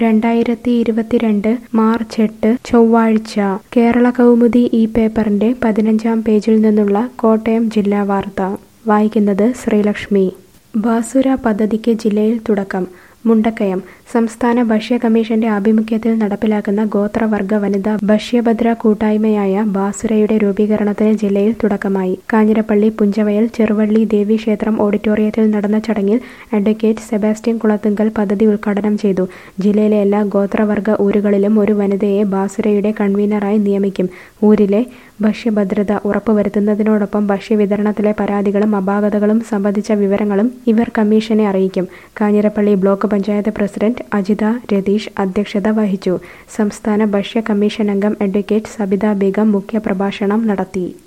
രണ്ടായിരത്തി ഇരുപത്തിരണ്ട് മാർച്ച് എട്ട് ചൊവ്വാഴ്ച കേരള കൗമുദി ഈ പേപ്പറിന്റെ പതിനഞ്ചാം പേജിൽ നിന്നുള്ള കോട്ടയം ജില്ലാ വാർത്ത വായിക്കുന്നത് ശ്രീലക്ഷ്മി ബാസുര പദ്ധതിക്ക് ജില്ലയിൽ തുടക്കം മുണ്ടക്കയം സംസ്ഥാന ഭക്ഷ്യ കമ്മീഷന്റെ ആഭിമുഖ്യത്തിൽ നടപ്പിലാക്കുന്ന ഗോത്രവർഗ വനിതാ ഭക്ഷ്യഭദ്ര കൂട്ടായ്മയായ ബാസുരയുടെ രൂപീകരണത്തിന് ജില്ലയിൽ തുടക്കമായി കാഞ്ഞിരപ്പള്ളി പുഞ്ചവയൽ ചെറുവള്ളി ദേവീക്ഷേത്രം ഓഡിറ്റോറിയത്തിൽ നടന്ന ചടങ്ങിൽ അഡ്വക്കേറ്റ് സെബാസ്റ്റ്യൻ കുളത്തുങ്കൽ പദ്ധതി ഉദ്ഘാടനം ചെയ്തു ജില്ലയിലെ എല്ലാ ഗോത്രവർഗ ഊരുകളിലും ഒരു വനിതയെ ബാസുരയുടെ കൺവീനറായി നിയമിക്കും ഊരിലെ ഭക്ഷ്യഭദ്രത ഉറപ്പുവരുത്തുന്നതിനോടൊപ്പം ഭക്ഷ്യവിതരണത്തിലെ പരാതികളും അപാകതകളും സംബന്ധിച്ച വിവരങ്ങളും ഇവർ കമ്മീഷനെ അറിയിക്കും കാഞ്ഞിരപ്പള്ളി ബ്ലോക്ക് പഞ്ചായത്ത് പ്രസിഡന്റ് അജിത രതീഷ് അധ്യക്ഷത വഹിച്ചു സംസ്ഥാന ഭക്ഷ്യ കമ്മീഷൻ അംഗം അഡ്വക്കേറ്റ് സബിത ബീഗം മുഖ്യപ്രഭാഷണം നടത്തി